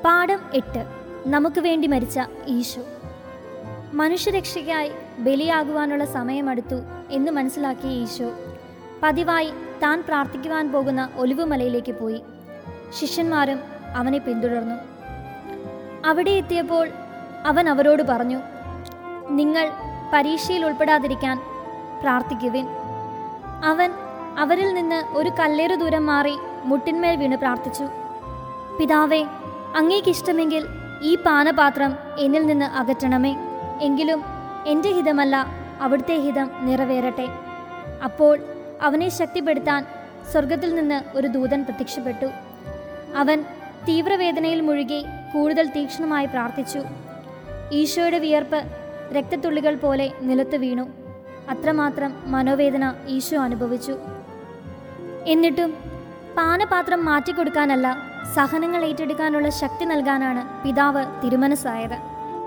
പാഠം എട്ട് നമുക്ക് വേണ്ടി മരിച്ച ഈശോ മനുഷ്യരക്ഷയ്ക്കായി ബലിയാകുവാനുള്ള സമയമടുത്തു എന്ന് മനസ്സിലാക്കിയ ഈശോ പതിവായി താൻ പ്രാർത്ഥിക്കുവാൻ പോകുന്ന ഒലിവുമലയിലേക്ക് പോയി ശിഷ്യന്മാരും അവനെ പിന്തുടർന്നു അവിടെ എത്തിയപ്പോൾ അവൻ അവരോട് പറഞ്ഞു നിങ്ങൾ പരീക്ഷയിൽ ഉൾപ്പെടാതിരിക്കാൻ പ്രാർത്ഥിക്കുവിൻ അവൻ അവരിൽ നിന്ന് ഒരു കല്ലേറു ദൂരം മാറി മുട്ടിന്മേൽ വീണ് പ്രാർത്ഥിച്ചു പിതാവേ അങ്ങേക്കിഷ്ടമെങ്കിൽ ഈ പാനപാത്രം എന്നിൽ നിന്ന് അകറ്റണമേ എങ്കിലും എൻ്റെ ഹിതമല്ല അവിടുത്തെ ഹിതം നിറവേറട്ടെ അപ്പോൾ അവനെ ശക്തിപ്പെടുത്താൻ സ്വർഗത്തിൽ നിന്ന് ഒരു ദൂതൻ പ്രത്യക്ഷപ്പെട്ടു അവൻ തീവ്രവേദനയിൽ മുഴുകി കൂടുതൽ തീക്ഷ്ണമായി പ്രാർത്ഥിച്ചു ഈശോയുടെ വിയർപ്പ് രക്തത്തുള്ളികൾ പോലെ നിലത്ത് വീണു അത്രമാത്രം മനോവേദന ഈശോ അനുഭവിച്ചു എന്നിട്ടും പാനപാത്രം മാറ്റിക്കൊടുക്കാനല്ല സഹനങ്ങൾ ഏറ്റെടുക്കാനുള്ള ശക്തി നൽകാനാണ് പിതാവ് തിരുമനസ്സായത്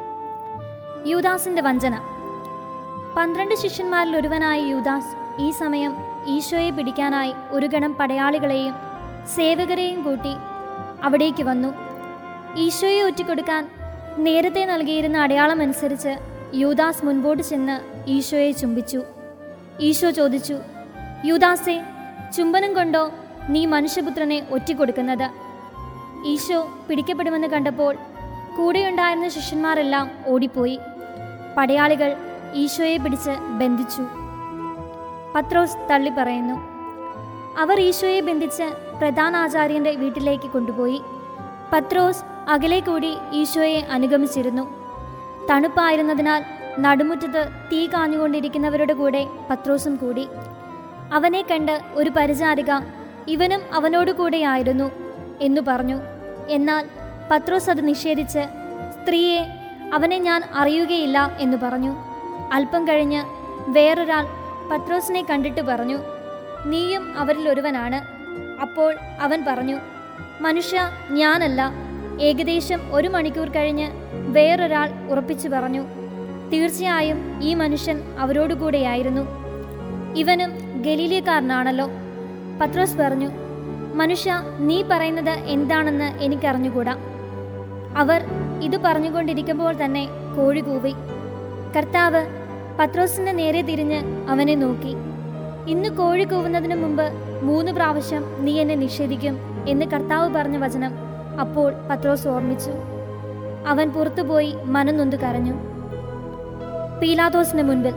യൂദാസിന്റെ വഞ്ചന പന്ത്രണ്ട് ശിഷ്യന്മാരിൽ ഒരുവനായ യൂദാസ് ഈ സമയം ഈശോയെ പിടിക്കാനായി ഒരു ഗണം പടയാളികളെയും സേവകരെയും കൂട്ടി അവിടേക്ക് വന്നു ഈശോയെ ഒറ്റിക്കൊടുക്കാൻ നേരത്തെ നൽകിയിരുന്ന അടയാളം അനുസരിച്ച് യൂദാസ് മുൻപോട്ട് ചെന്ന് ഈശോയെ ചുംബിച്ചു ഈശോ ചോദിച്ചു യൂദാസെ ചുംബനം കൊണ്ടോ നീ മനുഷ്യപുത്രനെ ഒറ്റിക്കൊടുക്കുന്നത് ഈശോ പിടിക്കപ്പെടുമെന്ന് കണ്ടപ്പോൾ കൂടെയുണ്ടായിരുന്ന ശിഷ്യന്മാരെല്ലാം ഓടിപ്പോയി പടയാളികൾ ഈശോയെ പിടിച്ച് ബന്ധിച്ചു പത്രോസ് തള്ളി പറയുന്നു അവർ ഈശോയെ ബന്ധിച്ച് പ്രധാനാചാര്യന്റെ വീട്ടിലേക്ക് കൊണ്ടുപോയി പത്രോസ് അകലെ കൂടി ഈശോയെ അനുഗമിച്ചിരുന്നു തണുപ്പായിരുന്നതിനാൽ നടുമുറ്റത്ത് തീ കാഞ്ഞുകൊണ്ടിരിക്കുന്നവരുടെ കൂടെ പത്രോസും കൂടി അവനെ കണ്ട് ഒരു പരിചാരിക ഇവനും അവനോട് കൂടെയായിരുന്നു എന്നു പറഞ്ഞു എന്നാൽ പത്രോസ് അത് നിഷേധിച്ച് സ്ത്രീയെ അവനെ ഞാൻ അറിയുകയില്ല എന്ന് പറഞ്ഞു അല്പം കഴിഞ്ഞ് വേറൊരാൾ പത്രോസിനെ കണ്ടിട്ട് പറഞ്ഞു നീയും അവരിൽ ഒരുവനാണ് അപ്പോൾ അവൻ പറഞ്ഞു മനുഷ്യ ഞാനല്ല ഏകദേശം ഒരു മണിക്കൂർ കഴിഞ്ഞ് വേറൊരാൾ ഉറപ്പിച്ചു പറഞ്ഞു തീർച്ചയായും ഈ മനുഷ്യൻ അവരോട് കൂടെയായിരുന്നു ഇവനും ഗലീലിയക്കാരനാണല്ലോ പത്രോസ് പറഞ്ഞു മനുഷ്യ നീ പറയുന്നത് എന്താണെന്ന് എനിക്കറിഞ്ഞുകൂടാ അവർ ഇത് പറഞ്ഞുകൊണ്ടിരിക്കുമ്പോൾ തന്നെ കോഴി കൂവി കർത്താവ് പത്രോസിന്റെ നേരെ തിരിഞ്ഞ് അവനെ നോക്കി ഇന്ന് കോഴി കൂവുന്നതിന് മുമ്പ് മൂന്ന് പ്രാവശ്യം നീ എന്നെ നിഷേധിക്കും എന്ന് കർത്താവ് പറഞ്ഞ വചനം അപ്പോൾ പത്രോസ് ഓർമ്മിച്ചു അവൻ പുറത്തുപോയി മനംനൊന്ത് കരഞ്ഞു പീലാത്തോസിന് മുൻപിൽ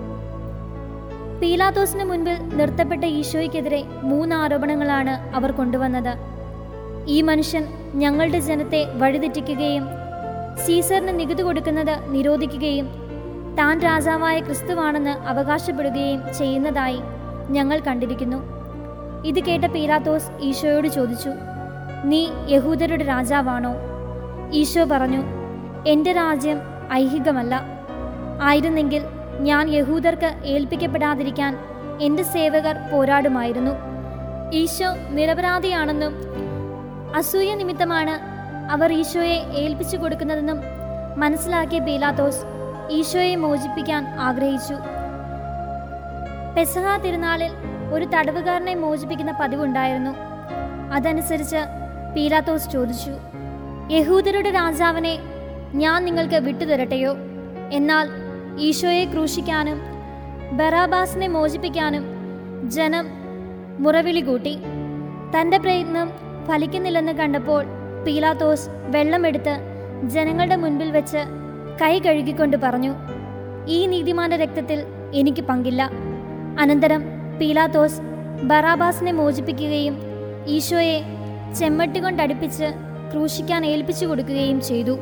പീലാത്തോസിന് മുൻപിൽ നിർത്തപ്പെട്ട ഈശോയ്ക്കെതിരെ മൂന്ന് ആരോപണങ്ങളാണ് അവർ കൊണ്ടുവന്നത് ഈ മനുഷ്യൻ ഞങ്ങളുടെ ജനത്തെ വഴിതെറ്റിക്കുകയും സീസറിന് നികുതി കൊടുക്കുന്നത് നിരോധിക്കുകയും താൻ രാജാവായ ക്രിസ്തുവാണെന്ന് അവകാശപ്പെടുകയും ചെയ്യുന്നതായി ഞങ്ങൾ കണ്ടിരിക്കുന്നു ഇത് കേട്ട പീലാത്തോസ് ഈശോയോട് ചോദിച്ചു നീ യഹൂദരുടെ രാജാവാണോ ഈശോ പറഞ്ഞു എൻ്റെ രാജ്യം ഐഹികമല്ല ആയിരുന്നെങ്കിൽ ഞാൻ യഹൂദർക്ക് ഏൽപ്പിക്കപ്പെടാതിരിക്കാൻ എൻ്റെ സേവകർ പോരാടുമായിരുന്നു ഈശോ നിരപരാധിയാണെന്നും അസൂയ നിമിത്തമാണ് അവർ ഈശോയെ ഏൽപ്പിച്ചു കൊടുക്കുന്നതെന്നും മനസ്സിലാക്കിയ പീലാത്തോസ് ഈശോയെ മോചിപ്പിക്കാൻ ആഗ്രഹിച്ചു പെസഹ തിരുനാളിൽ ഒരു തടവുകാരനെ മോചിപ്പിക്കുന്ന പതിവുണ്ടായിരുന്നു അതനുസരിച്ച് പീലാത്തോസ് ചോദിച്ചു യഹൂദരുടെ രാജാവിനെ ഞാൻ നിങ്ങൾക്ക് വിട്ടുതരട്ടെയോ എന്നാൽ ഈശോയെ ക്രൂശിക്കാനും ബറാബാസിനെ മോചിപ്പിക്കാനും ജനം മുറവിളി കൂട്ടി തൻ്റെ പ്രയത്നം ഫലിക്കുന്നില്ലെന്ന് കണ്ടപ്പോൾ പീലാത്തോസ് വെള്ളമെടുത്ത് ജനങ്ങളുടെ മുൻപിൽ വെച്ച് കൈ കഴുകിക്കൊണ്ട് പറഞ്ഞു ഈ നീതിമാന്റെ രക്തത്തിൽ എനിക്ക് പങ്കില്ല അനന്തരം പീലാത്തോസ് ബറാബാസിനെ മോചിപ്പിക്കുകയും ഈശോയെ ചെമ്മട്ടി കൊണ്ടടുപ്പിച്ച് ക്രൂശിക്കാൻ ഏൽപ്പിച്ചു കൊടുക്കുകയും ചെയ്തു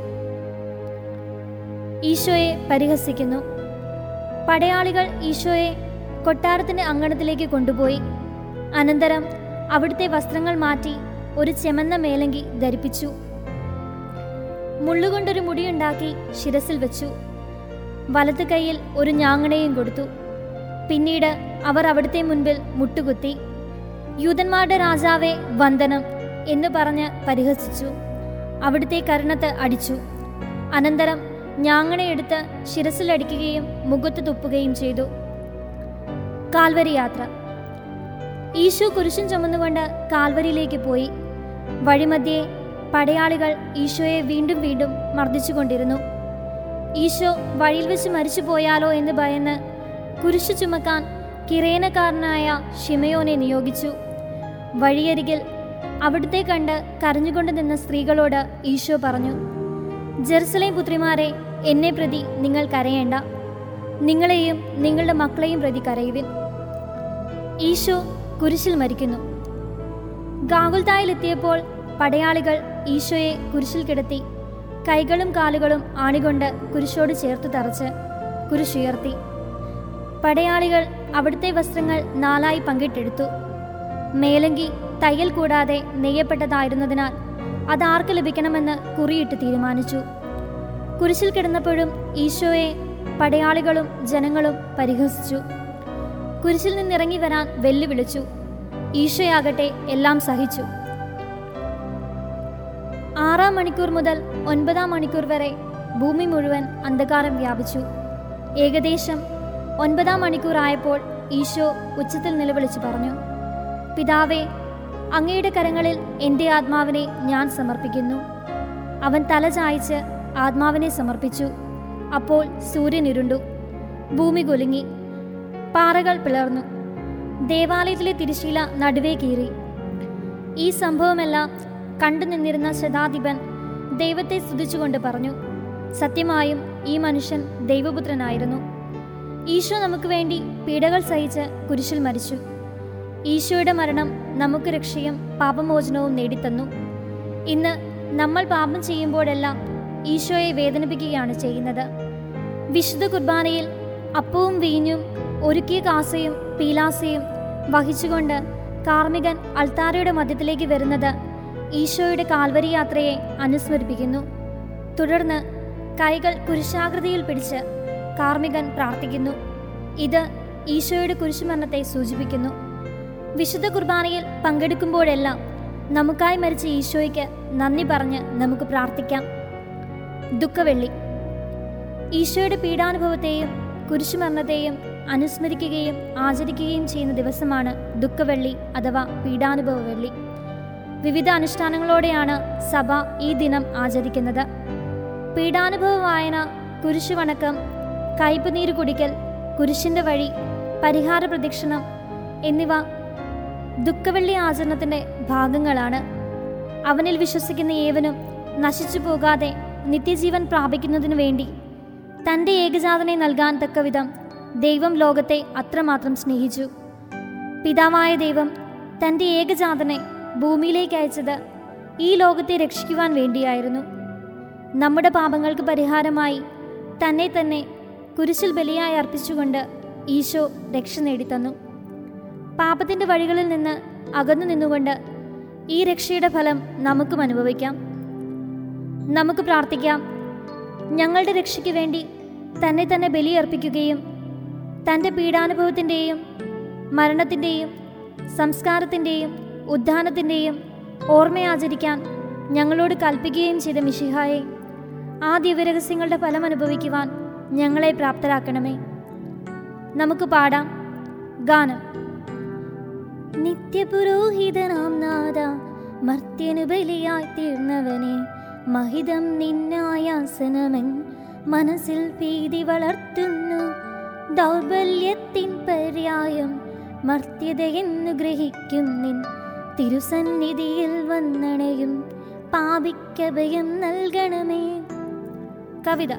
ഈശോയെ പരിഹസിക്കുന്നു പടയാളികൾ ഈശോയെ കൊട്ടാരത്തിന്റെ അങ്കണത്തിലേക്ക് കൊണ്ടുപോയി അനന്തരം അവിടുത്തെ വസ്ത്രങ്ങൾ മാറ്റി ഒരു ചെമന്ന മേലങ്കി ധരിപ്പിച്ചു മുള്ളുകൊണ്ടൊരു മുടിയുണ്ടാക്കി ശിരസിൽ വെച്ചു വലത്ത് കൈയിൽ ഒരു ഞാങ്ങണയും കൊടുത്തു പിന്നീട് അവർ അവിടുത്തെ മുൻപിൽ മുട്ടുകുത്തി യൂതന്മാരുടെ രാജാവെ വന്ദനം എന്ന് പറഞ്ഞ് പരിഹസിച്ചു അവിടുത്തെ കരുണത്ത് അടിച്ചു അനന്തരം ഞാങ്ങണയെടുത്ത് ശിരസിലടിക്കുകയും മുഖത്ത് തുപ്പുകയും ചെയ്തു കാൽവരി യാത്ര ഈശോ കുരിശും ചുമന്നുകൊണ്ട് കാൽവരിയിലേക്ക് പോയി വഴിമധ്യേ പടയാളികൾ ഈശോയെ വീണ്ടും വീണ്ടും മർദ്ദിച്ചുകൊണ്ടിരുന്നു ഈശോ വഴിയിൽ വെച്ച് മരിച്ചു പോയാലോ എന്ന് ഭയന്ന് കുരിശു ചുമക്കാൻ കിറേനക്കാരനായ ഷിമയോനെ നിയോഗിച്ചു വഴിയരികിൽ അവിടുത്തെ കണ്ട് കരഞ്ഞുകൊണ്ട് നിന്ന സ്ത്രീകളോട് ഈശോ പറഞ്ഞു ജെറുസലേം പുത്രിമാരെ എന്നെ പ്രതി നിങ്ങൾ കരയേണ്ട നിങ്ങളെയും നിങ്ങളുടെ മക്കളെയും പ്രതി കരയുവിൻ ഈശോ കുരിശിൽ മരിക്കുന്നു ഗാഗുൽത്തായിലെത്തിയപ്പോൾ പടയാളികൾ ഈശോയെ കുരിശിൽ കിടത്തി കൈകളും കാലുകളും ആണികൊണ്ട് കുരിശോട് ചേർത്ത് തറച്ച് കുരിശുയർത്തി പടയാളികൾ അവിടുത്തെ വസ്ത്രങ്ങൾ നാലായി പങ്കിട്ടെടുത്തു മേലങ്കി തയ്യൽ കൂടാതെ നെയ്യപ്പെട്ടതായിരുന്നതിനാൽ അതാർക്ക് ലഭിക്കണമെന്ന് കുറിയിട്ട് തീരുമാനിച്ചു കുരിശിൽ കിടന്നപ്പോഴും ഈശോയെ പടയാളികളും ജനങ്ങളും പരിഹസിച്ചു കുരിശിൽ നിന്നിറങ്ങി വരാൻ വെല്ലുവിളിച്ചു ഈശോയാകട്ടെ എല്ലാം സഹിച്ചു ആറാം മണിക്കൂർ മുതൽ ഒൻപതാം മണിക്കൂർ വരെ ഭൂമി മുഴുവൻ അന്ധകാരം വ്യാപിച്ചു ഏകദേശം ഒൻപതാം മണിക്കൂർ ആയപ്പോൾ ഈശോ ഉച്ചത്തിൽ നിലവിളിച്ചു പറഞ്ഞു പിതാവേ അങ്ങയുടെ കരങ്ങളിൽ എൻ്റെ ആത്മാവിനെ ഞാൻ സമർപ്പിക്കുന്നു അവൻ തല ചായ്ച്ച് ആത്മാവിനെ സമർപ്പിച്ചു അപ്പോൾ സൂര്യൻ ഇരുണ്ടു ഭൂമി കുലുങ്ങി പാറകൾ പിളർന്നു ദേവാലയത്തിലെ തിരശീല നടുവേ കീറി ഈ സംഭവമെല്ലാം കണ്ടു നിന്നിരുന്ന ശതാധിപൻ ദൈവത്തെ സ്തുതിച്ചുകൊണ്ട് പറഞ്ഞു സത്യമായും ഈ മനുഷ്യൻ ദൈവപുത്രനായിരുന്നു ഈശോ നമുക്ക് വേണ്ടി പീഡകൾ സഹിച്ച് കുരിശിൽ മരിച്ചു ഈശോയുടെ മരണം നമുക്ക് രക്ഷയും പാപമോചനവും നേടിത്തന്നു ഇന്ന് നമ്മൾ പാപം ചെയ്യുമ്പോഴെല്ലാം ഈശോയെ വേദനിപ്പിക്കുകയാണ് ചെയ്യുന്നത് വിശുദ്ധ കുർബാനയിൽ അപ്പവും വീഞ്ഞും ഒരുക്കിയ കാസയും പീലാസയും വഹിച്ചുകൊണ്ട് കാർമികൻ അൾത്താരയുടെ മധ്യത്തിലേക്ക് വരുന്നത് ഈശോയുടെ കാൽവരി യാത്രയെ അനുസ്മരിപ്പിക്കുന്നു തുടർന്ന് കൈകൾ കുരിശാകൃതിയിൽ പിടിച്ച് കാർമികൻ പ്രാർത്ഥിക്കുന്നു ഇത് ഈശോയുടെ കുരിശുമരണത്തെ സൂചിപ്പിക്കുന്നു വിശുദ്ധ കുർബാനയിൽ പങ്കെടുക്കുമ്പോഴെല്ലാം നമുക്കായി മരിച്ച ഈശോയ്ക്ക് നന്ദി പറഞ്ഞ് നമുക്ക് പ്രാർത്ഥിക്കാം ദുഃഖവെള്ളി ഈശോയുടെ പീഡാനുഭവത്തെയും കുരിശുമരണത്തെയും അനുസ്മരിക്കുകയും ആചരിക്കുകയും ചെയ്യുന്ന ദിവസമാണ് ദുഃഖവെള്ളി അഥവാ പീഡാനുഭവ വെള്ളി വിവിധ അനുഷ്ഠാനങ്ങളോടെയാണ് സഭ ഈ ദിനം ആചരിക്കുന്നത് പീഡാനുഭവ വായന കുരിശു വണക്കം കയ്പുനീര് കുടിക്കൽ കുരിശിന്റെ വഴി പരിഹാര പ്രദക്ഷിണം എന്നിവ ദുഃഖവെള്ളി ആചരണത്തിന്റെ ഭാഗങ്ങളാണ് അവനിൽ വിശ്വസിക്കുന്ന ഏവനും നശിച്ചു പോകാതെ നിത്യജീവൻ പ്രാപിക്കുന്നതിനു വേണ്ടി തൻ്റെ ഏകജാതനെ നൽകാൻ തക്കവിധം ദൈവം ലോകത്തെ അത്രമാത്രം സ്നേഹിച്ചു പിതാവായ ദൈവം തൻ്റെ ഏകജാതനെ ഭൂമിയിലേക്ക് അയച്ചത് ഈ ലോകത്തെ രക്ഷിക്കുവാൻ വേണ്ടിയായിരുന്നു നമ്മുടെ പാപങ്ങൾക്ക് പരിഹാരമായി തന്നെ തന്നെ കുരിശിൽ ബലിയായി അർപ്പിച്ചുകൊണ്ട് ഈശോ രക്ഷ നേടിത്തന്നു പാപത്തിൻ്റെ വഴികളിൽ നിന്ന് അകന്നു നിന്നുകൊണ്ട് ഈ രക്ഷയുടെ ഫലം നമുക്കും അനുഭവിക്കാം നമുക്ക് പ്രാർത്ഥിക്കാം ഞങ്ങളുടെ രക്ഷയ്ക്ക് വേണ്ടി തന്നെ തന്നെ ബലിയർപ്പിക്കുകയും തൻ്റെ പീഡാനുഭവത്തിൻ്റെയും മരണത്തിൻ്റെയും സംസ്കാരത്തിൻ്റെയും ഉദ്ധാനത്തിൻ്റെയും ഓർമ്മയാചരിക്കാൻ ഞങ്ങളോട് കൽപ്പിക്കുകയും ചെയ്ത മിഷിഹായെ ആ ദിവ്യരഹസ്യങ്ങളുടെ ഫലം അനുഭവിക്കുവാൻ ഞങ്ങളെ പ്രാപ്തരാക്കണമേ നമുക്ക് പാടാം ഗാനം നിത്യപുരോഹിതനാം നാഥ മർത്യനു ബലിയായി തീർന്നവനെ മഹിതം നിന്നായാസനമൻ മനസ്സിൽ ഭീതി വളർത്തുന്നു ദൗർബല്യത്തിൻ പര്യായം മർത്യതയെന്നു ഗ്രഹിക്കും നിൻ തിരുസന്നിധിയിൽ വന്നണയും പാപിക്കഭയം നൽകണമേ കവിത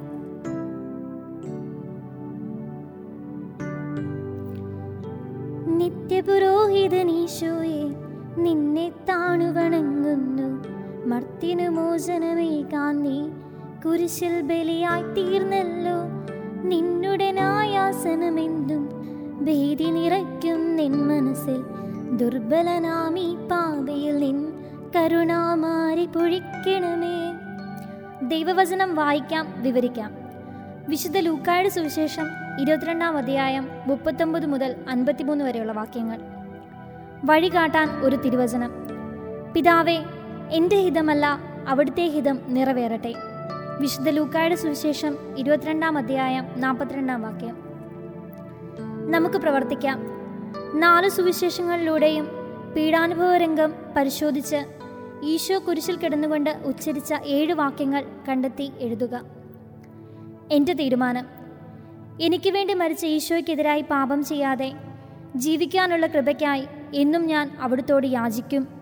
നിത്യപുരോഹിതനീശോയെ നിന്നെ താണുവണങ്ങുന്നു മർത്തിനു മോചനമേകാൻ നീ കുരിശിൽ ബലിയായി തീർന്നല്ലോ നിന്നുടെ നായാസനമെന്തും ഭീതി നിറയ്ക്കും നിൻ മനസ്സിൽ ദുർബലനാമീ പാപയിൽ നിൻ കരുണാമാരി പൊഴിക്കണമേ ദൈവവചനം വായിക്കാം വിവരിക്കാം വിശുദ്ധ ലൂക്കായുടെ സുവിശേഷം ഇരുപത്തിരണ്ടാം അധ്യായം മുപ്പത്തൊമ്പത് മുതൽ അൻപത്തിമൂന്ന് വരെയുള്ള വാക്യങ്ങൾ വഴി കാട്ടാൻ ഒരു തിരുവചനം പിതാവേ എൻ്റെ ഹിതമല്ല അവിടുത്തെ ഹിതം നിറവേറട്ടെ വിശുദ്ധ ലൂക്കായുടെ സുവിശേഷം ഇരുപത്തിരണ്ടാം അധ്യായം നാൽപ്പത്തിരണ്ടാം വാക്യം നമുക്ക് പ്രവർത്തിക്കാം നാല് സുവിശേഷങ്ങളിലൂടെയും പീഡാനുഭവ രംഗം പരിശോധിച്ച് ഈശോ കുരിശിൽ കിടന്നുകൊണ്ട് ഉച്ചരിച്ച ഏഴ് വാക്യങ്ങൾ കണ്ടെത്തി എഴുതുക എൻ്റെ തീരുമാനം എനിക്ക് വേണ്ടി മരിച്ച ഈശോയ്ക്കെതിരായി പാപം ചെയ്യാതെ ജീവിക്കാനുള്ള കൃപയ്ക്കായി എന്നും ഞാൻ അവിടുത്തോട് യാചിക്കും